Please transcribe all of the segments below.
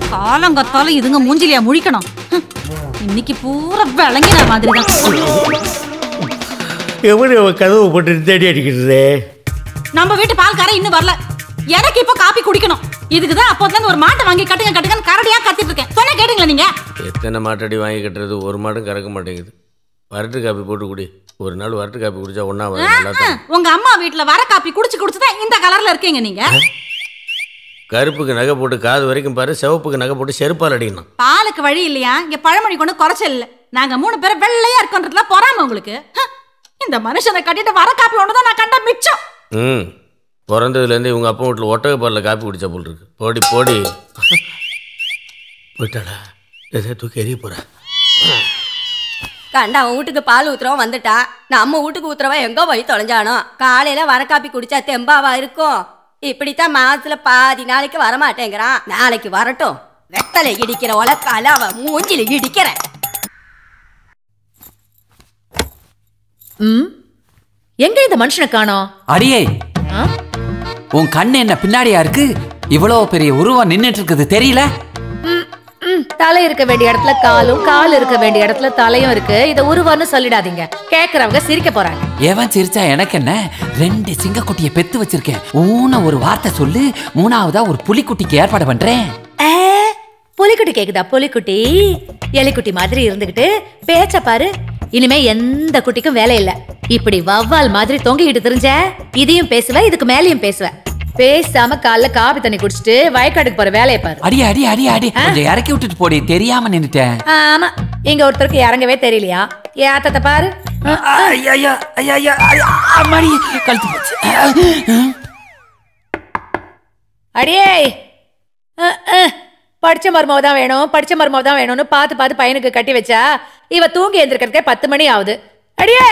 காலங்கத்தால இதுங்க மூஞ்சிலியா முழிக்கணும் ஹம். இன்னைக்கு பூரா விளங்கின மாதிரி தான் எப்படி அவன் கதவு போட்டு தேடி அடிக்கிறது நம்ம வீட்டு பால்காரன் இன்னும் வரல எனக்கு இப்போ காப்பி குடிக்கணும் இதுக்கு தான் அப்போதுல ஒரு மாட்டை வாங்கி கட்டுங்க கட்டுங்கன்னு கரடியா கத்திட்டு இருக்கேன் சொன்ன கேட்டுங்களா நீங்க எத்தனை மாட்டடி வாங்கி கட்டுறது ஒரு மாடும் கறக்க மாட்டேங்குது வரட்டு காப்பி போட்டு குடி ஒரு நாள் வரட்டு காப்பி குடிச்சா ஒன்றா வரும் நல்லா ஆ, உங்க அம்மா வீட்ல வர காப்பி குடிச்சு குடிச்சு தான் இந்த கலர்ல இருக்கீங்க நீங்க கருப்புக்கு நகை போட்டு காது வரைக்கும் பாரு சிவப்புக்கு நகை போட்டு செருப்பால் அடிக்கணும் பாலுக்கு வழி இல்லையா இங்க பழமொழி கொண்டு குறைச்சல் இல்ல நாங்க மூணு பேரும் வெள்ளையா இருக்கோன்றதுல பொறாம உங்களுக்கு ஹ, இந்த மனுஷனை கட்டிட்டு வர காப்பி ஒண்ணுதான் நான் கண்ட மிச்சம் ம் பிறந்ததுலேருந்து இவங்க அப்பா வீட்டில் ஒட்டக பாலில் காப்பி குடிச்சா போல் இருக்கு போடி போடி போயிட்டாளா எதை தூக்கி எறிய போகிறேன் கண்டா அவன் வீட்டுக்கு பால் ஊத்துறவன் வந்துட்டா நம்ம வீட்டுக்கு ஊத்துறவன் எங்க போய் தொலைஞ்சானோ காலையில வர காப்பி குடிச்சா தெம்பாவா இருக்கும் இப்படித்தான் மாசத்துல பாதி நாளைக்கு வரமாட்டேங்கிறான் நாளைக்கு வரட்டும் வெத்தலை இடிக்கிற உலக்கால அவன் மூஞ்சில இடிக்கிறேன் ம் எங்க இந்த மனுஷனை காணோம் அடியே ஆ? உன் கண்ணு என்ன பின்னாடியா இருக்கு இவ்வளோ பெரிய உருவம் நின்னுட்டு இருக்குது தெரியல ம், ம், தலை இருக்க வேண்டிய இடத்துல காலும் கால் இருக்க வேண்டிய இடத்துல தலையும் இருக்கு இத உருவம்னு சொல்லிடாதீங்க கேக்குறவங்க சிரிக்க போறாங்க எவன் சிரிச்சா எனக்கு என்ன ரெண்டு சிங்கக்குட்டியை பெத்து வச்சிருக்கேன் ஊன ஒரு வார்த்தை சொல்லு மூணாவதா ஒரு புலிக்குட்டிக்கு ஏற்பாடு பண்றேன் ஏ, புலிக்குட்டி கேக்குதா புலிக்குட்டி எலிக்குட்டி மாதிரி இருந்துகிட்டு பேச்ச பாரு இனிமே எந்த குட்டிக்கும் வேலை இல்ல இப்படி வவ்வால் மாதிரி தொங்கிக்கிட்டு தெரிஞ்ச இதையும் பேசுவ இதுக்கு மேலயும் பேசுவ பேசாம காலைல காபி தண்ணி குடிச்சிட்டு வயக்காட்டுக்கு போற வேலையை பாரு அடி அடி அடி அடி கொஞ்சம் இறக்கி விட்டுட்டு போடி தெரியாம நின்னுட்டேன் ஆமா இங்க ஒருத்தருக்கு இறங்கவே தெரியலையா ஏத்தத்தை பாரு ஐயா ஐயா ஐயா அம்மாடி கழுத்து போச்சு அடியே அஹ், அஹ். படிச்ச மருமவ தான் வேணும் படிச்ச மருமவ தான் வேணும்னு பார்த்து பார்த்து பையனுக்கு கட்டி வச்சா இவ தூங்கி எந்திருக்கிறதுக்கே பத்து மணி ஆகுது அடியே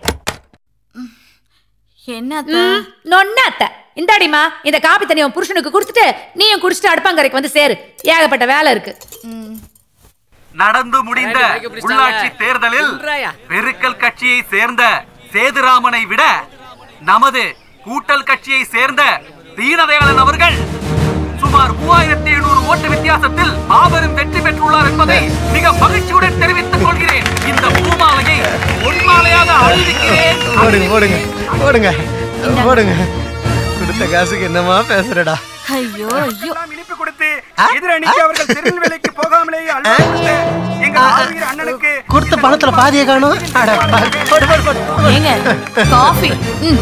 என்ன ம், நொன்னாத்த இந்தாடிமா இந்த காப்பி தண்ணி உன் புருஷனுக்கு குடுத்துட்டு நீயும் குடிச்சிட்டு அடுப்பாங்கரைக்கு வந்து சேரு ஏகப்பட்ட வேலை இருக்கு நடந்து முடிந்த உள்ளாட்சி தேர்தலில் பெருக்கல் கட்சியை சேர்ந்த சேதுராமனை விட நமது கூட்டல் கட்சியை சேர்ந்த தீனதயாளன் அவர்கள் சுமார் மூவாயிரத்தி எழுநூறு ஓட்டு வித்தியாசத்தில் மாபெரும் வெற்றி பெற்றுள்ளார் என்பதை மிக மகிழ்ச்சியுடன் தெரிவித்துக் கொள்கிறேன் இந்த பூமாலையை பொன்மாலையாக அறிவிக்கிறேன் போடுங்க போடுங்க போடுங்க போடுங்க கொடுத்த காசுக்கு என்னமா பேசுறடா ஐயோ ஐயோ இனிப்பு கொடுத்து எதிரணிக்கு அவர்கள் திருநெல்வேலிக்கு போகாமலேயே அல்வா கொடுத்து எங்கள் ஆளுநர் அண்ணனுக்கு கொடுத்த பணத்துல பாதியை காணும் அட, பாரு. போடு, போடு, போடு. ஏங்க காஃபி ம்.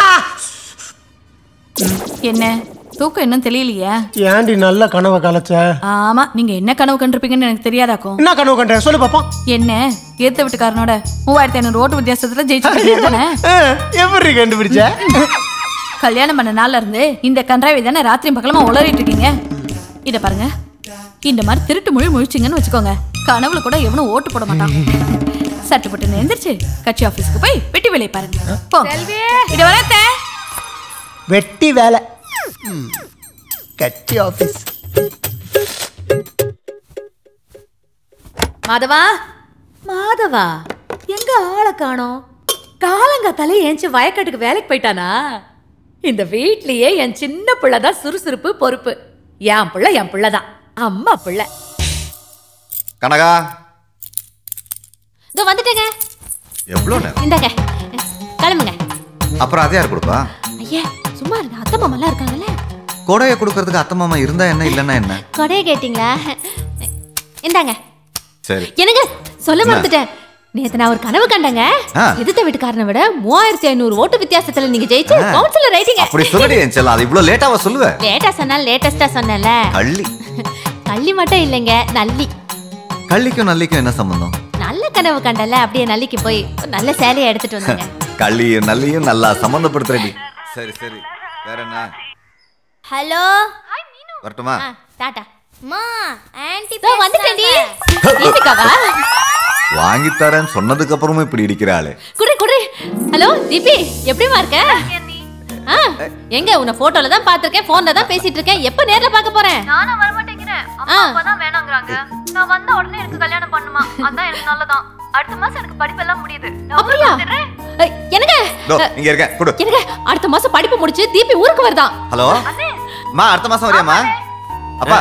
என்ன தூக்கம் இன்னும் தெரியலையா ஏன்டி நல்ல கனவை கலைச்ச ஆமா நீங்க என்ன கனவு கண்டிருப்பீங்கன்னு எனக்கு தெரியாதாக்கும் என்ன கனவு கண்ட சொல்லு பாப்போம் என்ன ஏத்த வீட்டுக்காரனோட மூவாயிரத்தி ஐநூறு ஓட்டு வித்தியாசத்துல ஜெயிச்சு தானே எப்படி கண்டுபிடிச்ச கல்யாணம் பண்ண நாள்ல இருந்து இந்த கன்றாவை தானே ராத்திரி பக்கலமா உளறிட்டு இருக்கீங்க இத பாருங்க இந்த மாதிரி திருட்டு மொழி முழிச்சிங்கன்னு வச்சுக்கோங்க கனவுல கூட எவனும் ஓட்டு போட மாட்டான் சட்டு பட்டு எந்திரிச்சு கட்சி ஆபீஸ்க்கு போய் வெட்டி வேலையை பாருங்க போ இத வரத்த வெட்டி வேலை ம். கட்சி ஆபீஸ் மாதவா மாதவா எங்க ஆளை காணோம் காலங்காத்தாலே ஏஞ்சி வயக்காட்டுக்கு வேலைக்கு போயிட்டானா இந்த வீட்லயே என் சின்ன பிள்ளை தான் சுறுசுறுப்பு பொறுப்பு என் பிள்ளை என் பிள்ளை தான் அம்மா பிள்ளை கனகா இதோ வந்துட்டேங்க எவ்வளோ நேரம் இந்தாங்க கிளம்புங்க அப்புறம் அதை யார் கொடுப்பா ஐயா சும்மா இருங்க அத்தை மாமெல்லாம் இருக்காங்கல்ல கொடையை கொடுக்கறதுக்கு அத்தை மாமா இருந்தா என்ன இல்லைன்னா என்ன கொடைய கேட்டிங்களா இந்தாங்க சரி எனக்கு சொல்ல என்ன? மறந்துட்டேன் நேத்து நான் ஒரு கனவு கண்டேங்க ஆ. எதிர்த்த வீட்டுக்காரனை விட மூவாயிரத்தி ஐநூறு ஓட்டு வித்தியாசத்துல நீங்க ஜெயிச்சு ஆ. கவுன்சிலர் ரைட்டிங்க அப்படி சொல்லடி என் செல்லம் அது இவ்வளோ லேட்டாவா சொல்லுவ லேட்டா சொன்னால் லேட்டஸ்டா சொன்னல கள்ளி கள்ளி மட்டும் இல்லைங்க நல்லி கள்ளிக்கும் நல்லிக்கும் என்ன சம்பந்தம் நல்ல கனவு கண்டல அப்படியே நல்லிக்கு போய் ஒரு நல்ல சேலையை எடுத்துட்டு வந்தேங்க கள்ளியும் நல்லியும் நல்லா சம்மந்தப்படுத்துறடி சரி சரி வேற என்ன ஹலோ வரட்டுமா டாடா மா ஆன்ட்டி இதோ வந்துட்டேன்டி தீபிகாவா வாங்கி தரேன்னு சொன்னதுக்கு அப்புறமும் இப்படி இடிக்கிறாளே குடு குடு ஹலோ தீபி எப்படிமா இருக்க ஆ எங்க உன்னை போட்டோல தான் பாத்திருக்கேன் போன்ல தான் பேசிட்டு இருக்கேன் எப்ப நேர்ல பார்க்க போறேன் நானும் வர மாட்டேங்கிறேன் அம்மா அப்பா தான் வேணாங்கறாங்க நான் வந்த உடனே எனக்கு கல்யாணம் பண்ணுமா அதான் எனக்கு நல்லதான் அடுத்த மாசம் எனக்கு படிப்பெல்லாம் முடியுது நான் அப்படியா ஊருக்கு வந்துடுறேன். ஏய், எனக்கு இதோ இங்க இருக்கேன் கொடு எனக்கு அடுத்த மாசம் படிப்பு முடிச்சு தீபி ஊருக்கு வருதான் ஹலோ மா அடுத்த மாசம் வரியாமா அப்பா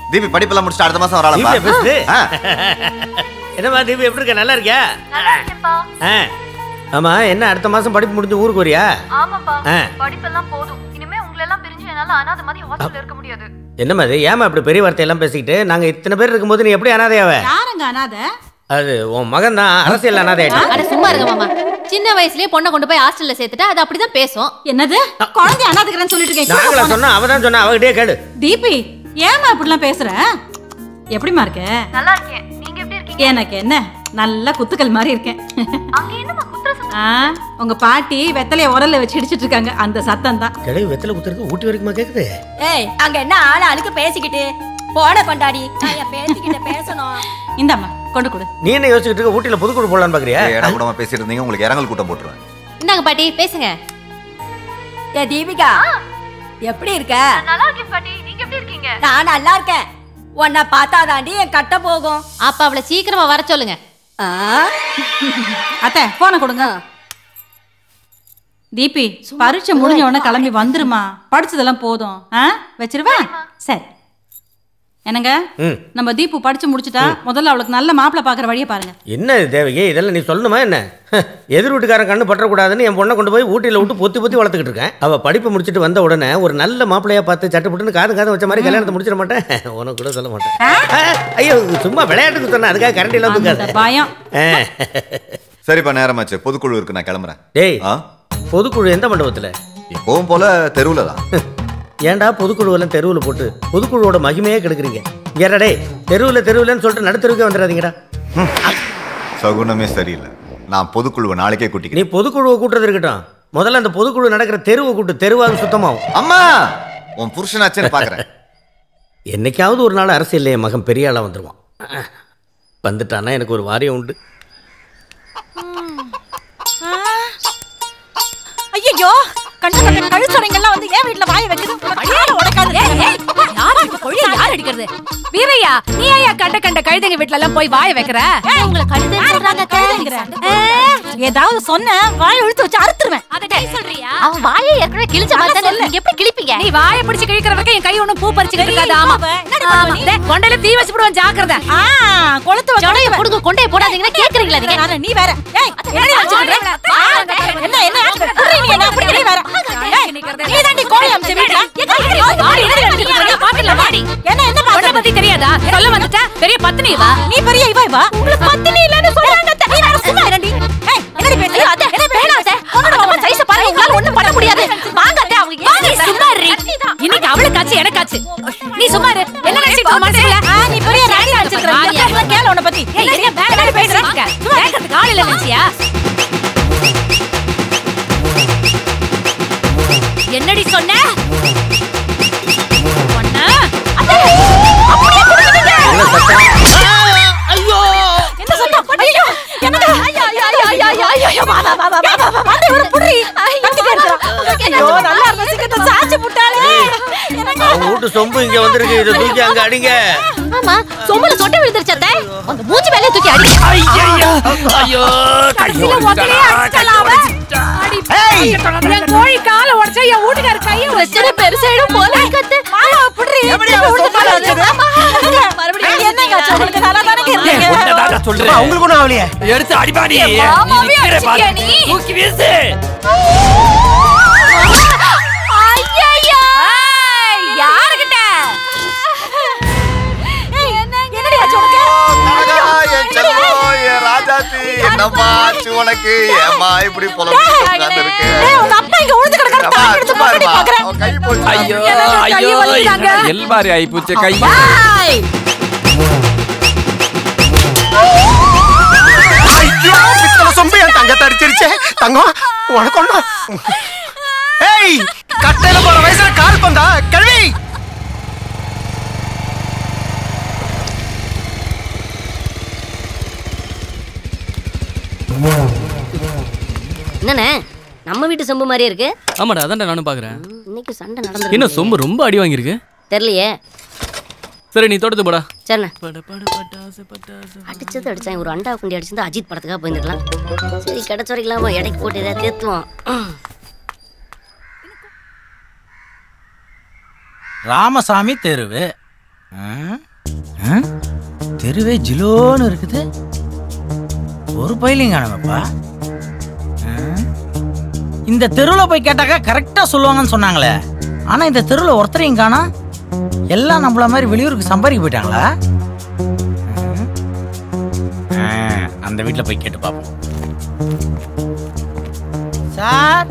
தீபி படிப்பெல்லாம் முடிச்சுட்டு அடுத்த மாசம் தீபியா வராளப்பா பேசுது ஆ. என்னம்மா தீபி எப்படி இருக்க நல்லா இருக்கியா நல்லா இருக்கேன்ப்பா ஆ ஆமா என்ன அடுத்த மாசம் படிப்பு முடிஞ்சு ஊருக்கு வரியா ஆமாப்பா ஆ. படிப்பெல்லாம் போதும் இனிமே உங்களை எல்லாம் பிரிஞ்சு என்னால அனாதை மாதிரி ஹாஸ்டல்ல இருக்க முடியாது என்னம்மா இது ஏமா இப்படி பெரிய வார்த்தையெல்லாம் பேசிக்கிட்டு நாங்க இத்தனை பேர் இருக்கும்போது நீ எப்படி அனாதையாவ யாருங்க அனாத அது உன் மகன் தான் அரசியல் அனாதை அட சும்மா இருங்க மாமா சின்ன வயசுலயே பொண்ணை கொண்டு போய் ஹாஸ்டல்ல சேர்த்துட்டா அது அப்படிதான் பேசும் என்னது குழந்தை அனாதைக்கிறேன்னு சொல்லிட்டு நாங்களா இருக்கேன் சொன்னா அவ தான் சொன்னா அவகிட்டே கேளு தீபி ஏமா இப்படிலாம் பேசுற எப்படிமா இருக்க நல்லா இருக்கேன் நீங்க எப்படி இருக்கீங்க எனக்கு என்ன நல்ல குத்துக்கள் மாதிரி இருக்கேன் அங்க என்னம்மா குத்துற சத்தம்? ஆ, உங்க பாட்டி வெத்தலைய உரல்ல வச்சு இடிச்சிட்டு இருக்காங்க அந்த சத்தம் தான் கிளவி வெத்தலை குத்துருக்கு ஊட்டி வரைக்குமா கேக்குது ஏய் அங்க என்ன ஆளு அழுக்கு பேசிக்கிட்டு போன கொண்டாடி நான் என் பேத்திக்கிட்ட பேசணும் இந்தாம்மா கொண்டு கொடு நீ என்ன யோசிச்சுட்டு இருக்க ஊட்டியில புதுக்குடு போடலான்னு பாக்குறியா இடம் கூடமா பேசிட்டு இருந்தீங்க உங்களுக்கு இரங்கல் கூட்டம் போட்டுருவேன் இந்தாங்க பாட்டி பேசுங்க ஏ தீபிகா எப்படி இருக்க நான் நல்லா இருக்கேன் பாட்டி நீங்க எப்படி இருக்கீங்க நான் நல்லா இருக்கேன் உன்னை பார்த்தாதாண்டி என் கட்ட போகும் அப்ப அவளை சீக்கிரமா வர சொல்லுங்க ஆ? அத்தை போன கொடுங்க தீபி பரீட்சை முடிஞ்ச உடனே கிளம்பி வந்துருமா படிச்சதெல்லாம் போதும் ஆ வச்சிருவா சரி என்னங்க ம் நம்ம தீபு படிச்சு முடிச்சுட்டா முதல்ல அவளுக்கு நல்ல மாப்பிள்ளை பாக்குற வழியை பாருங்க என்ன இது தேவகி இதெல்லாம் நீ சொல்லணுமா என்ன ஹ, எதிர் வீட்டுக்காரன் கண்ணு பற்றக்கூடாதுன்னு என் பொண்ணை கொண்டு போய் ஊட்டியில் விட்டு பொத்தி பொத்தி வளர்த்துக்கிட்டு இருக்கேன் அவள் படிப்பு முடிச்சுட்டு வந்த உடனே ஒரு நல்ல மாப்பிளையா பார்த்து சட்டுப்பட்டுன்னு காது காது வச்ச மாதிரி கல்யாணத்தை முடிச்சிட மாட்டேன் உனக்கு கூட சொல்ல மாட்டேன் ஆ, ஐயோ சும்மா விளையாட்டுக்கு சொன்னேன் அதுக்காக கரண்டியில் அந்த வந்து பயம் சரிப்பா நேரமாச்சு பொதுக்குழு இருக்கு நான் கிளம்புறேன் டேய் ஆ பொதுக்குழு எந்த மண்டபத்தில் எப்பவும் போல தெருவுல தான் ஏன்டா பொதுக்குழுவெல்லாம் தெருவில் போட்டு பொதுக்குழுவோட மகிமையே கெடுக்குறீங்க ஏடா டேய் தெருவில் தெருவில்னு சொல்லிட்டு நடுத்தெருவுக்கே வந்துடாதீங்கடா சகுனமே சரியில்லை நான் பொதுக்குழுவை நாளைக்கே நீ கூட்டிக்கிறேன் பொதுக்குழுவை கூட்டுறது இருக்கட்டும் முதல்ல அந்த பொதுக்குழு நடக்கிற தெருவை கூட்டு தெருவாக சுத்தமாகும் அம்மா உன் புருஷனாச்சேன்னு பாக்குறேன் என்னைக்காவது ஒரு நாள் அரசியல்ல என் மகன் பெரிய ஆளாக வந்துடுவான் வந்துட்டான்னா எனக்கு ஒரு வாரியம் உண்டு ஐயோ கண்ட கண்ட கழுச்சடைங்கெல்லாம் வந்து ஏன் வீட்டுல வாய வைக்குது அடியால உடைக்காது யார் இப்ப கொழிய யார் அடிக்கிறது வீரையா நீ ஐயா கண்ட கண்ட கழுதைங்க வீட்ல எல்லாம் போய் வாய வைக்கிற உங்களை கழுதை சொல்றாங்க கழுதைங்கிற. ஏதாவது சொன்ன வாய இழுத்து வச்சு அறுத்துருவேன் அத நீ சொல்றியா அவன் வாயை ஏற்கனவே கிழிச்ச மாதிரி தானே இருக்கு. நீங்க எப்படி கிழிப்பீங்க நீ வாயை பிடிச்சு கிழிக்கிற வரைக்கும் என் கை ஒண்ணும் பூ பறிச்சுக்கிட்டு இருக்காது ஆமா என்னடி ஆமா பண்ணுவ நீ? டேய், கொண்டையில தீ வச்சு போடுவான் ஜாக்கிரதை ஆ கொளுத்து ஜடையை புடுங்க கொண்டையை போடாதீங்கன்னா கேக்குறீங்களா நீங்க வச்சு நீ வேற ஏய் என்னடி வச்சுக்கிட்டு ஆ, என்ன என்ன புடி நீ என்ன அப்படி நீ வேற ஏய், நீ தாண்டி கோழி அம்ச வீட்டுல வாடி, என்னடி அடிக்கிறீங்க? பாத்துக்கலாம், வாடி. என்ன என்ன உன்னை பாக்குற பத்தி தெரியாதா சொல்ல வந்துட்ட பெரிய பத்தினி வா நீ பெரிய இவ இவ உங்களுக்கு பத்தினி இல்லன்னு சொல்றாங்க அத்தை. நீ வேற சும்மா இருடி ஏய் என்னடி பேசுற ஐயோ, அத்தை, வேணாம் அத்தை. உன்னோட size அ பாருங்க, உங்களால ஒண்ணும் பண்ண முடியாது. வாங்க அத்தை, அவங்க ஏன் நீ சும்மா இருடி. இன்னைக்கு அவளுக்காச்சு எனக்காச்சு நீ சும்மா இரு என்ன நினைச்சிட்டு இருக்க மனசுல ஆ, நீ பெரிய ராணி நினைச்சிருக்க எல்லாம் கேள உன்னை பத்தி ஏய், ஏய், வேற வேற பேசுறாங்க கேட்கறதுக்கு ஆள் இல்ல நினைச்சியா என்னடி சொன்ன ஒண்ணு அத்தை, அப்படியே புடிச்சிட்டீங்க. என்ன சத்தம் ஐயோ என்னங்க ஐயோ ஐயோ ஐயோ ஐயோ ஐயோ ஐயோ வா வா வா வா வா வா வந்து ஒரு புடி கத்திட்டே இருக்கறா ஐயோ நல்லா இருந்த சிக்கத்தை சாச்சு புட்டாளே எனக்கு அவங்க வீட்டு சொம்பு இங்க வந்திருக்கு இதை தூக்கி அங்க அடிங்க ஆமா சொம்புல சொட்டை விழுந்துருச்சு அத்தை அந்த மூஞ்சி மேலே தூக்கி அடி ஐயோ கடைசில உடனே அடிச்சலாம் அவ அடி என் கோழி காலை உடைச்சா என் வீட்டுக்கார கையை பிரச்சனை பெருசாயிடும் போல கத்து மாமா புடி மறுபடியும் என்னங்க ஆச்சு உங்களுக்கு நல்லா தானே இருந்தீங்க சொல்றேன் உங்களுக்கு ஒன்றும் ஆகலையே எடுத்து அடிபாடி மாமாவே அடிச்சிட்டியா நீ? தூக்கி வீசு ஐயையோ! யாருகிட்ட என்னடி ஆச்சு உனக்கு அழகா, என் செல்லம், என் ராஜாத்தி, என்னம்மா ஆச்சு உனக்கு ஏம்மா இப்படி புலம்பிட்டு உட்கார்ந்திருக்க? ஏய், உங்க அப்பா இங்க உழுந்து கிடக்குற அம்மா, தாடி எடுத்து சும்மா போட்டு இரும்மா. பாக்குறேன் அவன் கை போச்சு. ஐயோ எனக்கு கை ஐயோ வலிக்குதாங்க. எல்மாரி ஆயிப்போச்சு கை ஏய், ஐயோ பித்தளை சொம்பு என் தங்கத்தை அடிச்சிருச்சே தங்கம் உனக்கு ஒண்ணும் ஏய் கட்டையில போற வயசுல கால் பந்தா கழுவி என்னண்ணே நம்ம வீட்டு சொம்பு மாதிரியே இருக்கு ஆமாடா அதான்டா நானும் பாக்குறேன் இன்னைக்கு சண்டை நடந்து என்ன சொம்பு ரொம்ப அடி வாங்கியிருக்கு தெரியலையே சரி நீ தோட்டத்து போடா சரிண்ணே அடிச்சது அடிச்சான் ஒரு அண்டா குண்டி அடிச்சிருந்தா அஜித் படத்துக்காக போயிருந்துக்கலாம் சரி கிடைச்ச வரைக்கும் எடைக்கு போட்டு ஏதாவது தேத்துவோம் ராமசாமி தெருவு ஆ? ஆ? தெருவே ஜிலோன்னு இருக்குது ஒரு பயிலையும் காணாமப்பா ஆ? இந்த தெருவில் போய் கேட்டாக்கா கரெக்டாக சொல்லுவாங்கன்னு சொன்னாங்களே ஆனால் இந்த தெருவில் ஒருத்தரையும் காணா எல்லாம் நம்மள மாதிரி வெளியூருக்கு சம்பாதிக்க போயிட்டாங்களா ஆ, அந்த வீட்டில் போய் கேட்டு பார்ப்போம் சார்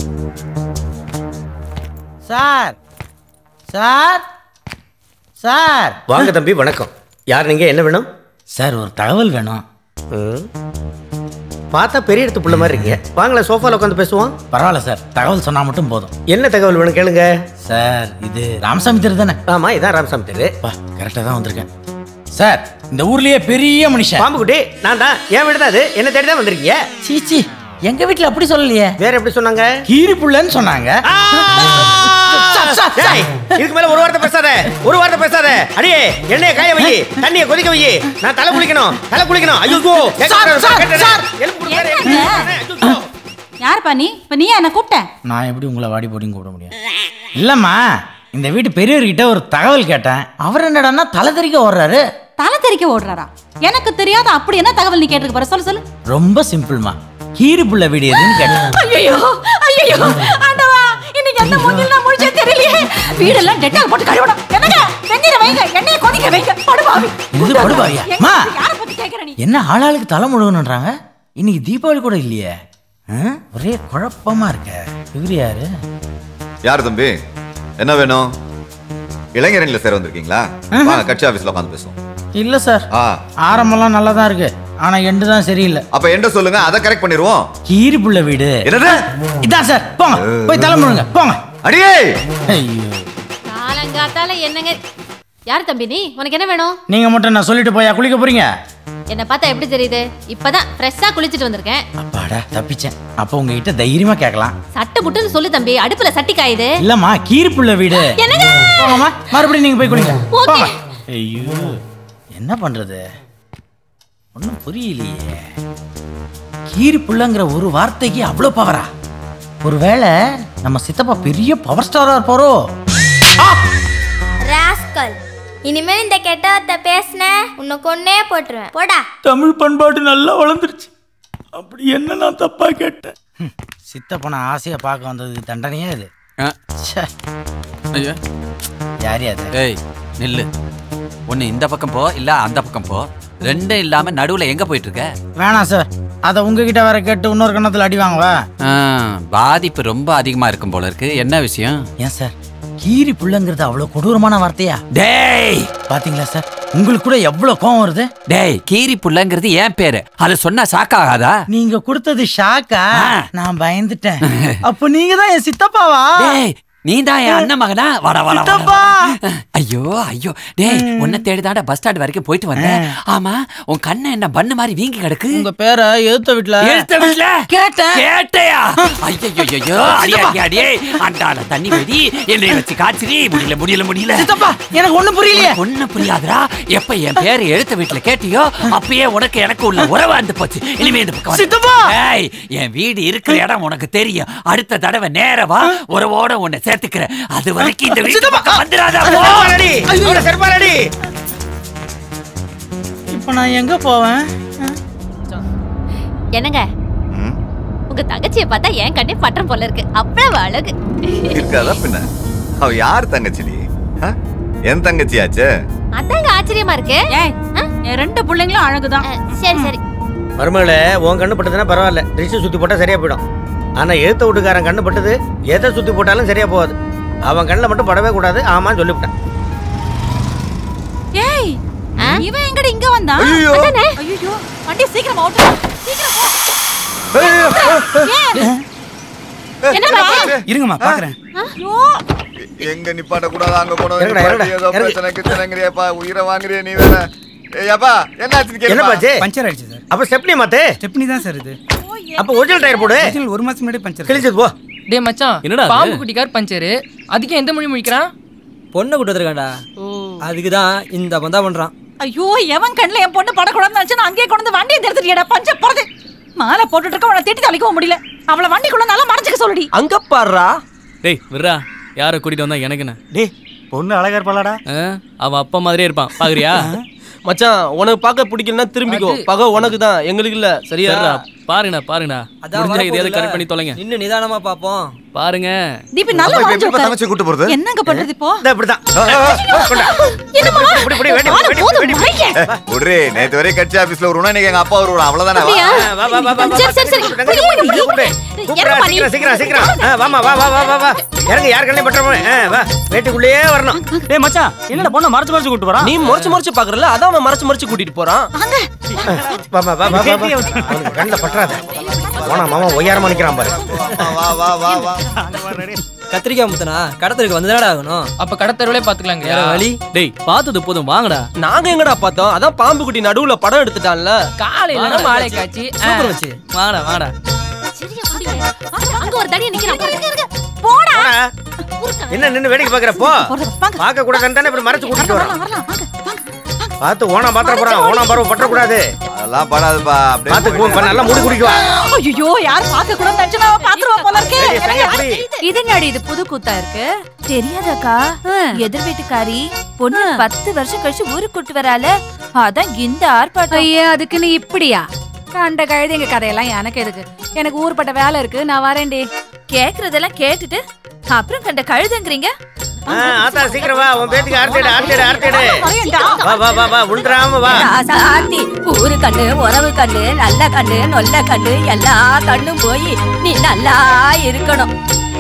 சார் சார் சார் வாங்க தம்பி வணக்கம் யார் நீங்க என்ன வேணும் சார் ஒரு தகவல் வேணும் ம். பார்த்தா பெரிய இடத்து புள்ள மாதிரி இருக்கீங்க வாங்களேன் சோஃபால உட்காந்து பேசுவோம் பரவாயில்ல சார் தகவல் சொன்னா மட்டும் போதும் என்ன தகவல் வேணும் கேளுங்க சார் இது ராமசாமி தெரு தானே ஆமா இதான் ராமசாமி தெரு பா கரெக்டாக தான் வந்திருக்கேன் சார் இந்த ஊர்லயே பெரிய மனுஷன் பாம்புக்குட்டி நான் தான் என் வீடு தான் அது என்ன தேடி தான் வந்திருக்கீங்க சீச்சி எங்க வீட்ல அப்படி சொல்லலையே வேற எப்படி சொன்னாங்க கீரி புள்ளன்னு சொன்னாங்க டேய், இதுக்கு மேல ஒரு வார்த்தை பேசாத ஒரு வார்த்தை பேசாத அடியே எண்ணெய காய வை தண்ணிய கொதிக்க வை நான் தலை குளிக்கணும் தலை குளிக்கணும் ஐயோ யாருப்பா நீ இப்ப நீ என்ன கூப்பிட்ட நான் எப்படி உங்களை வாடி போடின்னு கூப்பிட முடியும் இல்லம்மா இந்த வீட்டு பெரியவர்கிட்ட ஒரு தகவல் கேட்டேன் அவர் என்னடான்னா தலை தெறிக்க ஓடுறாரு தலை தெறிக்க ஓடுறாரா எனக்கு தெரியாத அப்படி என்ன தகவல் நீ கேட்டிருக்க பாரு சொல்லு சொல்லு ரொம்ப சிம்பிள்மா கீரி புள்ள வீடு எதுன்னு கேட்டேன் ஐயோ ஐயோ ஆண்டவா இன்னைக்கு என்ன மூஞ்சில நான் முழிச்சே தெரியலையே வீடெல்லாம் டெட்டால் போட்டு கழுவணும் என்னங்க வெந்நீரை வைங்க எண்ணெயை கொதிக்க வைங்க படுபாவி இது படுபாவியா? எங்க அம்மா. யார பத்தி கேக்குற நீ என்ன ஆளாளுக்கு தலை முழுகணுன்றாங்க இன்னைக்கு தீபாவளி கூட இல்லையே ஆ? ஒரே குழப்பமா இருக்க இவர் யாரு யார் தம்பி என்ன வேணும் இளைஞரணில சேர வந்திருக்கீங்களா வாங்க கட்சி ஆபீஸ்ல உட்காந்து பேசுவோம் இல்ல சார் ஆ ஆரம்பம்லாம் நல்லா தான் இருக்கு ஆனா எண்டு தான் சரியில்லை அப்ப என்ன சொல்லுங்க அதை கரெக்ட் பண்ணிடுவோம் கீரி புள்ள வீடு என்னது இதான் சார் போங்க போய் தலை முழுங்க போங்க அடியே ஐயோ காலங்காத்தால என்னங்க யார் தம்பி நீ உனக்கு என்ன வேணும் நீங்க மட்டும் நான் சொல்லிட்டு போயா குளிக்க போறீங்க என்ன பார்த்தா எப்படி தெரியுது இப்பதான் ஃப்ரெஷ்ஷா குளிச்சிட்டு வந்திருக்கேன் அப்பாடா தப்பிச்சேன் அப்போ உங்ககிட்ட தைரியமா கேட்கலாம் சட்டு புட்டுன்னு சொல்லு தம்பி அடுப்புல சட்டி காயுது இல்லம்மா கீரி புள்ள வீடு என்னங்க போங்கம்மா மறுபடியும் நீங்க போய் குளிங்க ஓகே. போங்க ஐயோ என்ன பண்றது ஒன்றும் புரியலையே கீரி புள்ளங்கிற ஒரு வார்த்தைக்கு அவ்வளோ பவரா ஒருவேளை நம்ம சித்தப்பா பெரிய பவர் ஸ்டாரா இருப்பாரோ ராஸ்கல் இனிமேல் இந்த கெட்ட வார்த்தை பேசின உன்னை கொன்னே போட்டுருவேன் போடா தமிழ் பண்பாடு நல்லா வளர்ந்துருச்சு அப்படி என்ன நான் தப்பா கேட்டேன் சித்தப்பனை ஆசையா பார்க்க வந்ததுக்கு தண்டனையா இது ச்சே. ஐயா யார் அது ஏய் நில்லு ஒன்னு இந்த பக்கம் போ இல்ல அந்த பக்கம் போ ரெண்டும் இல்லாம நடுவுல எங்க போயிட்டு இருக்க வேணாம் சார் அதை உங்ககிட்ட வேற கேட்டு இன்னொரு கண்ணத்துல அடி வாங்குவா ஆ, பாதிப்பு ரொம்ப அதிகமா இருக்கும் போல இருக்கு என்ன விஷயம் ஏன் சார் கீரி புள்ளங்கிறது அவ்வளவு கொடூரமான வார்த்தையா டேய் பாத்தீங்களா சார் உங்களுக்கு கூட எவ்வளவு கோவம் வருது டேய் கீரி புள்ளங்கிறது என் பேரு அதை சொன்னா சாக்காகாதா நீங்க கொடுத்தது ஷாக்கா நான் பயந்துட்டேன் அப்ப நீங்க தான் என் சித்தப்பாவா டேய் நீ தான் என் அண்ணன் மகனா வாடா வாடா வாடா, சித்தப்பா. வாடா ஐயோ ஐயோ டேய் உன்னை தேடிதாடா பஸ் ஸ்டாண்ட் வரைக்கும் போயிட்டு வந்தேன் ஆமா உன் கண்ணு என்ன பண்ணு மாதிரி வீங்கி கிடக்கு உங்க பேரை எழுத்த வீட்டுல எழுத்த வீட்ல கேட்டேன் கேட்டையா ஐயோ ஐயோ அடி அடி அடியே அண்டால தண்ணி வெடி என்னை வச்சு காய்ச்சிரி முடியல முடியல முடியல சித்தப்பா எனக்கு ஒண்ணும் புரியலையே ஒண்ணு புரியாதுடா எப்ப என் பேரு எழுத்த வீட்டுல கேட்டியோ அப்பயே உனக்கு எனக்கு உள்ள உறவு வந்து போச்சு இனிமே இந்த பக்கம் வந்து- சித்தப்பா! ஏய் என் வீடு இருக்கிற இடம் உனக்கு தெரியும் அடுத்த தடவை நேரா வா உறவோட உன்னை சேர்த்துக்கிறேன் அது வரைக்கும் இந்த வீட்டு பக்கம் வந்துடாத போ. இப்ப நான் எங்க போவேன் என்னங்க உங்க தங்கச்சியை பார்த்தா என் கண்ணே பட்டம் போல இருக்கு அவ்வளவு அழகு இருக்காதா பின்ன அவ யார் தங்கச்சிடி ஆ? என் தங்கச்சியாச்சே அதாங்க ஆச்சரியமா இருக்கு என் ரெண்டு பிள்ளைங்களும் அழகுதான் சரி சரி மருமகளே உன் கண்ணு பட்டதுன்னா பரவாயில்ல ட்ரிஷ் சுத்தி போட்டா சரியா போயிடும் ஆனா எழுத்த வீட்டுக்காரன் கண்ணு பட்டது எதை சுத்தி போட்டாலும் சரியா போகாது அவன் கண்ணில் மட்டும் படவே கூடாது ஆமான்னு சொல்லிவிட்டேன் ஏய் இவன் எங்கடி இங்க வந்தான் ஐயையோ. அதானே? ஐயையோ வண்டி சீக்கிரம் ஓட்டு சீக்கிரம் போ. ஏன்? என்னடா? இருங்கம்மா பாக்குறேன் ஐயோ எங்க நிப்பாட்ட கூடாது அங்க போனோம் இறங்குடா, நிப்பாட்டி இறங்குடா, ஏதோ இறங்கு. பிரச்சனை கிச்சனைங்கிறியப்பா உயிரை வாங்குறிய நீ வேற ஏப்பா என்னாச்சுன்னு என்ன பாச்சு கேளுப்பா பஞ்சர் ஆயிடுச்சு சார் அப்ப ஸ்டெப்னி மாத்து ஸ்டெப்னி தான் சார் இது அப்ப ஒரிஜினல் டயர் போடு Original ஒரு மாசம் முன்னாடி பஞ்சர் கிழிச்சது போ டேய் மச்சான் என்னடா அது? பாம்பு குட்டிக்கார் பஞ்சரு அதுக்கு எந்த மொழி முழிக்கிறான் பொண்ணை கூட்டு வந்திருக்காண்டா அதுக்கு தான் இந்த பந்தா பண்றான் ஐயோ எவன் கண்ணுல என் பொண்ணு படக்கூடாதுன்னு நினைச்சு நான் அங்கேயே கொண்டு வந்து வண்டியை நிறுத்திட்டியடா பஞ்ச போறது மாலை போட்டுட்டு இருக்க அவளை திட்டி தளிக்கவும் முடியல அவளை வண்டிக்குள்ள நல்லா மறைச்சுக்க சொல்லுடி அங்க பாடுறா டேய் விட்றா யாரை கூட்டிட்டு வந்தா எனக்கு என்ன டேய் பொண்ணு அழகா இருப்பாளாடா அவன் அப்பா மாதிரியே இருப்பான் பாக்குறியா மச்சான் உனக்கு பார்க்க பிடிக்கலன்னா திரும்பிக்கோ பகை உனக்கு தான் எங்களுக்கு இல்ல சரியா சரிடா, பாருங்கண்ணா பாருங்கண்ணா முடிஞ்சா எதையாவது கரெக்ட் பண்ணி தொலைங்க நின்னு நிதானமா பாப்போம் பாருங்க தீபி நல்லா அப்ப இப்ப வாங்கி எப்படிப்பா தங்கச்சி கூட்டு போறது? என்னங்க பண்றது இப்போ இப்படிதான் விடுறே நேத்து வரை கட்சி ஆபீஸ்ல வருவோம் இன்னைக்கு எங்க அப்பா வருவான் அவ்வளவுதானே அப்படியா? வா, வா, வா, வா, வா, சரி, சரி, சரி. கூப்பிடு, தங்கச்சி, கூப்பிடு, கூப்பிடு. கூப்பிடுறா, பண்ணி? சீக்கிரம், சீக்கிரம், சீக்கிரம். ஆ, வாம்மா, வா, வா, வா, வா, வா. இறங்கு, யார் கண்ணையும் பற்றமா? ஆ, வா, வீட்டுக்குள்ளேயே வரணும். டேய் மச்சான் என்னடா பொண்ணை மறைச்சு மறைச்சு கூட்டு போறான் நீ முறைச்சு முறைச்சு பாக்குறல அதான் அவன் மறைச்சு மறைச்சு கூட்டிட்டு போறான் வா, வா, வா, வா, வா, வா. அவனுக்கு கண்ணில் பற்றாத. போனா மாமா ஒய்யாரமா நிக்கிறான் பாரு வா வா வா வா கத்திரிக்காய் முத்தனா கடத்தலுக்கு வந்துதானடா ஆகணும் அப்ப கடத்தருவிலே பாத்துக்கலாங்க வேற வழி டேய் பார்த்தது போதும் வாங்கடா நாங்க எங்கடா பார்த்தோம் அதான் பாம்பு குட்டி நடுவுல படம் எடுத்துட்டான்ல காலையில மாலை காட்சி சூப்பர் வச்சு வாங்கடா வாங்கடா அங்க ஒரு தடியா நிக்கிறான் போடா போடா. என்ன நின்னு வேடிக்கை பாக்குற போ பார்க்க கூடாதுன்னு தானே இப்படி மறைச்சு கூட்டிட்டு வரோம் பார்த்து ஓணம் பாத்திர போறான் ஓணம் பருவம் பற்ற கூடாது அதெல்லாம் படாதுப்பா அப்படியே பார்த்து போ, நல்லா முடி குடிக்குவா ஐயோ யார் பார்க்க கூட நினைச்சுனா பாத்துருவா போல இருக்கு இது என்னடி இது புது கூத்தா இருக்கு தெரியாதக்கா எதிர் வீட்டுக்காரி பொண்ணு பத்து வருஷம் கழிச்சு ஊருக்கு கூட்டு வரால அதான் இந்த ஆர்ப்பாட்டம் ஐயா அதுக்கு நீ இப்படியா கண்ட கழுதைங்க கதையெல்லாம் எனக்கு எதுக்கு எனக்கு ஊர்பட்ட வேலை இருக்கு நான் வரேன்டி கேக்குறதெல்லாம் கேட்டுட்டு அப்புறம் கண்ட கழுதுங்கிறீங்க ஆ, ஆத்தா சீக்கிரம் வா உன் பேத்துக்கு ஆர்த்தேடு ஆர்த்தேடு ஆர்த்தேடு வா வா வா வா உள்றாம வா ராசாத்தி ஊரு கண்ணு உறவு கண்ணு நல்ல கண்ணு நொல்ல கண்ணு எல்லா கண்ணும் போய் நீ நல்லா இருக்கணும்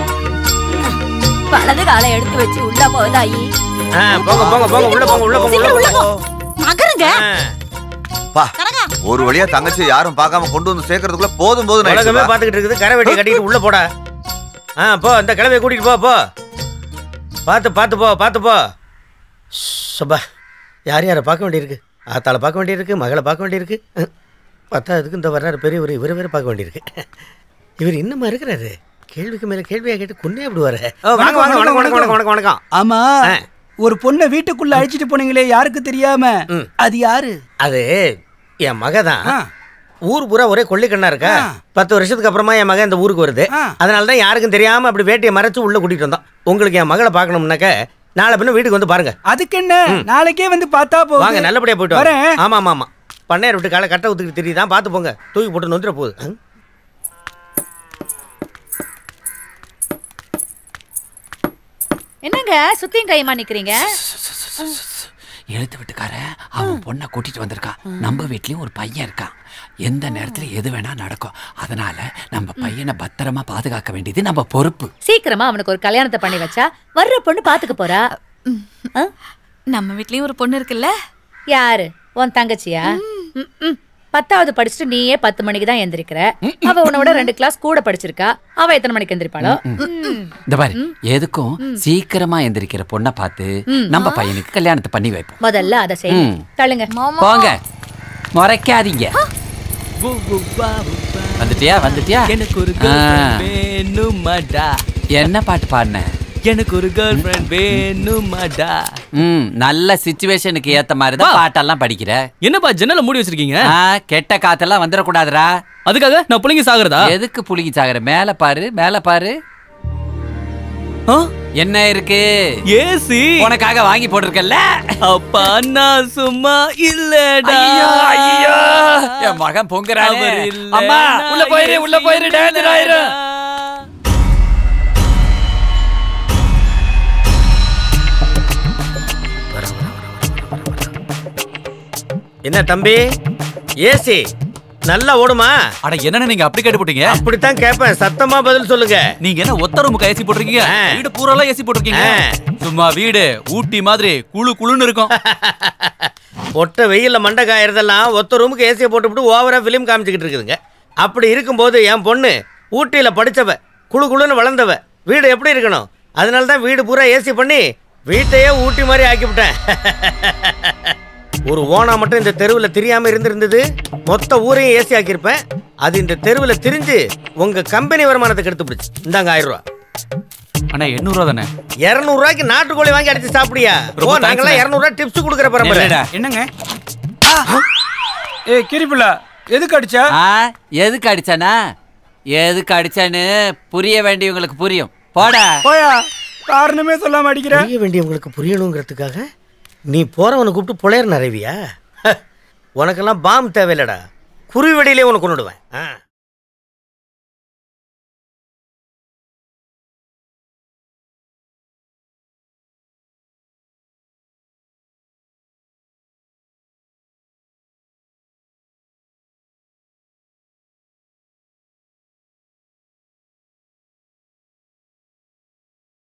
வலது காலை எடுத்து வச்சு உள்ள போதாயி ஆ, போங்க போங்க போங்க உள்ள போங்க உள்ள போங்க உள்ள போங்க நகருங்க பா ஒரு வழியா தங்கச்சி யாரும் பார்க்காம கொண்டு வந்து சேர்க்கறதுக்குள்ள போதும் போதும் உலகமே ஆயிடுச்சுப்பா. பாத்துக்கிட்டு இருக்குது கரை வெட்டி கட்டிக்கிட்டு உள்ள போடா ஆ போ இந்த கிழமையை கூட்டிட்டு போ போ பார்த்து பார்த்து போ பார்த்து போ சுபா யார் யாரை பார்க்க வேண்டியிருக்கு ஆத்தாளை பார்க்க வேண்டியிருக்கு மகளை பார்க்க வேண்டியிருக்கு ம். பத்தாவதுக்கு இந்த வர்றாரு பெரியவர் இவரை வேற பார்க்க வேண்டியிருக்கு இவர் இன்னுமா இருக்கிறாரு கேள்விக்கு மேல கேள்வியா கேட்டு கொன்னே விடுவாரு வாங்க வாங்க வணக்கம் வணக்கம் வணக்கம் வணக்கம் வணக்கம் ஆமா ஒரு பொண்ணை வீட்டுக்குள்ள அழைச்சிட்டு போனீங்களே யாருக்கு தெரியாம அது யாரு அது என் மக தான் ஊர் பூரா ஒரே கொள்ளிக்கண்ணா இருக்கா பத்து வருஷத்துக்கு அப்புறமா என் மகன் இந்த ஊருக்கு வருது அதனால தான் யாருக்கும் தெரியாம அப்படி வேட்டியை மறைச்சு உள்ள கூட்டிட்டு வந்தோம் உங்களுக்கு என் மகளை பார்க்கணும்னாக்க நாளை பின்ன வீட்டுக்கு வந்து பாருங்க அதுக்கு என்ன நாளைக்கே வந்து பார்த்தா போதும் வாங்க நல்லபடியா போயிட்டு வரேன் வரேன் ஆமா ஆமா ஆமா பண்ணையார் விட்டு காலை கட்டை ஊத்துக்கிட்டு தெரியுதான் பார்த்து போங்க தூக்கி போட்டு நொந்துட போகுது ம். என்னங்க சுத்தியும் கைமா நிக்கிறீங்க எழுத்து வீட்டுக்கார அவன் பொண்ணை கூட்டிட்டு வந்திருக்கான் நம்ம வீட்லயும் ஒரு பையன் இருக்கான் எந்த நேரத்துல எது வேணா நடக்கும் அதனால நம்ம பையனை பத்திரமா பாதுகாக்க வேண்டியது நம்ம பொறுப்பு சீக்கிரமா அவனுக்கு ஒரு கல்யாணத்தை பண்ணி வச்சா வர்ற பொண்ணு பாத்துக்க போறா நம்ம வீட்லயும் ஒரு பொண்ணு இருக்குல்ல யாரு உன் தங்கச்சியா ம், ம். பத்தாவது படிச்சுட்டு நீயே பத்து மணிக்கு தான் எந்திரிக்கிற அவ உன்னோட ரெண்டு கிளாஸ் கூட படிச்சிருக்கா அவ எத்தனை மணிக்கு எந்திரிப்பாளோ ம். இந்த பாரு எதுக்கும் சீக்கிரமா எந்திரிக்கிற பொண்ணை பார்த்து ம். நம்ம பையனுக்கு கல்யாணத்தை பண்ணி வைப்போம் முதல்ல அதை செய் ம். தள்ளுங்க போங்க முறைக்காதீங்க வந்துட்டியா வந்துட்டியா எனக்கு ஒரு ஆ. girlfriend வேணுமாடா என்ன பாட்டு பாடின எனக்கு ஒரு கேர்ள் ஃப்ரெண்ட் வேணுமாடா ம் நல்ல சுச்சுவேஷனுக்கு ஏத்த மாதிரி தான் பாட்டெல்லாம் படிக்கிற என்னப்பா ஜன்னல மூடி வச்சிருக்கீங்க ஆ, கெட்ட காத்தெல்லாம் வந்துடக்கூடாதுடா அதுக்காக நான் புள்ளைங்க சாகுறதா எதுக்கு புளிங்கி சாகுற மேல பாரு மேல பாரு என்ன இருக்கு ஏசி உனக்காக வாங்கி போட்டிருக்கல அப்பா நான் சும்மா இல்லடா ஐயோ ஐயோ என் மகன் பொங்குறானே அவர் இல்லைனா அம்மா உள்ள போயிரு உள்ள போயிரு டேஞ்சர் ஆயிரும் என்ன தம்பி ஏசி நல்லா ஓடுமா அட என்னன்னு நீங்க அப்படி கேட்டு போட்டீங்க அப்படித்தான் கேட்பேன் சத்தமா பதில் சொல்லுங்க நீங்க என்ன ஒத்த ரூமுக்கு ஏசி போட்டிருக்கீங்க வீடு பூராலாம் ஏசி போட்டிருக்கீங்க சும்மா வீடு ஊட்டி மாதிரி குளு குளுன்னு இருக்கும் ஒட்ட வெயில்ல மண்டை காயறதெல்லாம் ஒத்த ரூமுக்கு ஏசியை போட்டுவிட்டு ஓவரா ஃபிலிம் காமிச்சிக்கிட்டு இருக்குதுங்க அப்படி இருக்கும்போது என் பொண்ணு ஊட்டியில படிச்சவ குளு குளுன்னு வளர்ந்தவ வீடு எப்படி இருக்கணும் அதனால தான் வீடு பூரா ஏசி பண்ணி வீட்டையே ஊட்டி மாதிரி ஆக்கிவிட்டேன் ஒரு ஓனா மட்டும் இந்த தெருவில் தெரியாம இருந்திருந்தது மொத்த ஊரையும் ஏசி ஆக்கியிருப்பேன் அது இந்த தெருவில் திரிஞ்சு உங்க கம்பெனி வருமானத்தை கெடுத்து பிடிச்சு இந்தாங்க ஆயிரம் ரூபா அண்ணா எண்ணூறு ரூபா தானே இரநூறுவாய்க்கு நாட்டுக்கோழி வாங்கி அடிச்சு சாப்பிடியா ரொம்ப ஓ thanks நாங்களாம் அண்ணே. இரநூறுவா டிப்ஸ் கொடுக்குற பரம்பரை என்னங்க ஏய் கிரிப்புல எதுக்கு அடிச்சா ஆ எதுக்கு அடிச்சானா எதுக்கு அடிச்சான்னு புரிய வேண்டியவங்களுக்கு புரியும் போடா போயா காரணமே சொல்லாம அடிக்கிற புரிய வேண்டியவங்களுக்கு புரியணுங்கிறதுக்காக நீ போறவனை கூப்பிட்டு புலையர் நிறைவியா உனக்கெல்லாம் பாம் தேவையில்லடா குருவி வெடியிலே உனக்கு கொண்டுடுவேன் ஆ